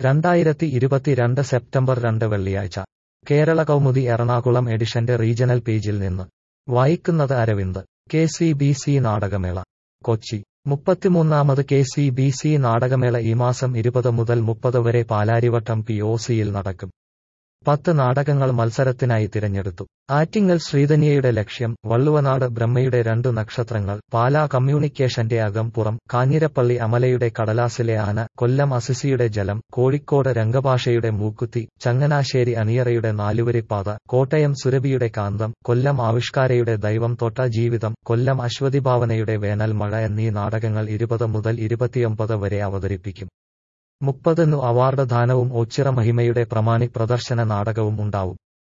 രണ്ടായിരത്തി ഇരുപത്തിരണ്ട് സെപ്റ്റംബർ രണ്ട് വെള്ളിയാഴ്ച കേരള കൗമുദി എറണാകുളം എഡിഷന്റെ റീജണൽ പേജിൽ നിന്ന് വായിക്കുന്നത് Aravind K C B C നാടകമേള കൊച്ചി മുപ്പത്തിമൂന്നാമത് കെ സി ബി സി നാടകമേള ഈ മാസം ഇരുപത് മുതൽ മുപ്പത് വരെ പാലാരിവട്ടം പി ഒ സിയിൽ നടക്കും പത്ത് നാടകങ്ങൾ മത്സരത്തിനായി തിരഞ്ഞെടുത്തു ആറ്റിങ്ങൽ ശ്രീധന്യയുടെ ലക്ഷ്യം വള്ളുവനാട് ബ്രഹ്മയുടെ രണ്ടു നക്ഷത്രങ്ങൾ പാലാ കമ്മ്യൂണിക്കേഷന്റെ അകംപുറം കാഞ്ഞിരപ്പള്ളി അമലയുടെ കടലാസിലെ ആന കൊല്ലം അസിസിയുടെ ജലം കോഴിക്കോട് രംഗഭാഷയുടെ മൂക്കുത്തി ചങ്ങനാശ്ശേരി അണിയറയുടെ നാലുവരിപ്പാത കോട്ടയം സുരഭിയുടെ കാന്തം കൊല്ലം ആവിഷ്കാരയുടെ ദൈവം തൊട്ട ജീവിതം കൊല്ലം അശ്വതിഭാവനയുടെ വേനൽ മഴ എന്നീ നാടകങ്ങൾ ഇരുപത് മുതൽ ഇരുപത്തിയൊമ്പത് വരെ അവതരിപ്പിക്കും മുപ്പതിനു അവാർഡ് ദാനവും ഓച്ചിറ മഹിമയുടെ പ്രമാണി പ്രദർശന നാടകവും ഉണ്ടാവും